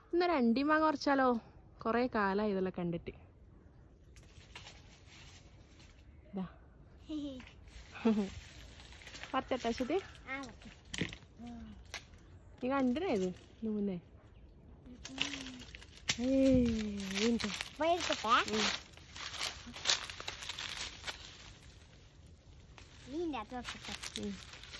ഇന്നൊരു അണ്ടി മാങ്ങ കുറച്ചാലോ കുറേ കാലമായി ഇതെല്ലാം കണ്ടിട്ട് ഇതാ പറിച്ചട്ടാ ശരി നീ കണ്ടിനേ ഇത് ഇതിന് മുന്നേ ഏയ്, വീണ്ടും. ഉം. ഉം.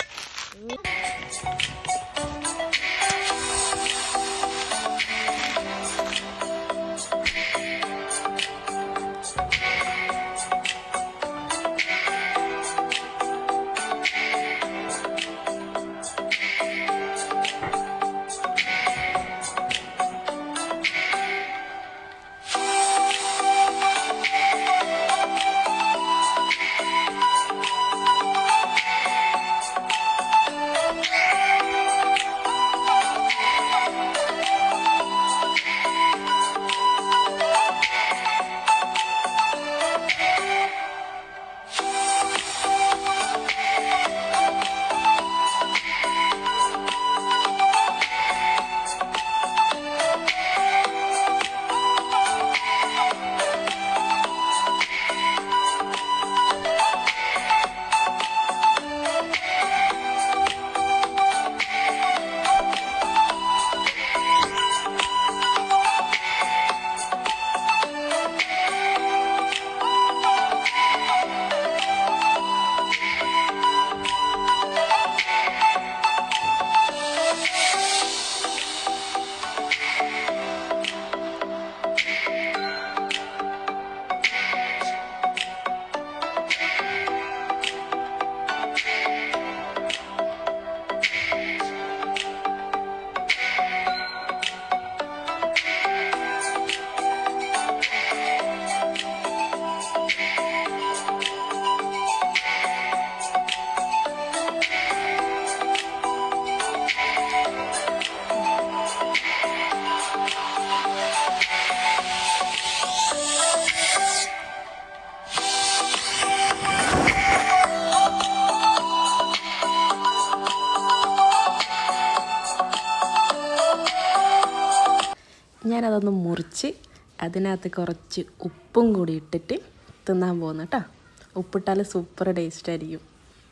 ഞാനതൊന്ന് മുറിച്ച് അതിനകത്ത് കുറച്ച് ഉപ്പും കൂടി ഇട്ടിട്ട് തിന്നാൻ പോകുന്നു കേട്ടോ ഉപ്പിട്ടാൽ സൂപ്പർ ടേസ്റ്റ് ആയിരിക്കും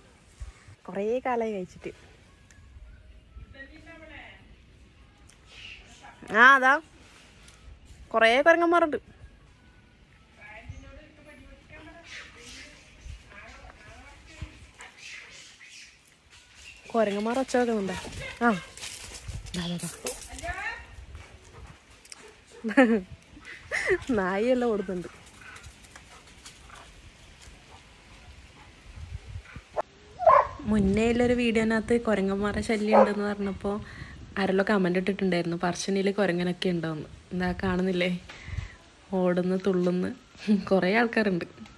കുറേ കാലമായി കഴിച്ചിട്ട് ആ അതാ കുറേ കുരങ്ങന്മാരുണ്ട് കുരങ്ങന്മാർ ഒച്ച വെക്കുന്നുണ്ടോ ആ ദാ, ദാ, ദാ. നായെല്ലാം ഓടുന്നുണ്ട് മുന്നേ ഉള്ളൊരു വീഡിയോനകത്ത് കുരങ്ങന്മാരുടെ ശല്യം ഉണ്ടെന്ന് പറഞ്ഞപ്പോൾ ആരെല്ലോ കമൻ്റ് ഇട്ടിട്ടുണ്ടായിരുന്നു പറശ്ശനിയിൽ കുരങ്ങനൊക്കെ ഉണ്ടോന്ന് എന്താ കാണുന്നില്ലേ ഓടുന്ന് തുള്ളുന്ന് കുറേ ആൾക്കാരുണ്ട്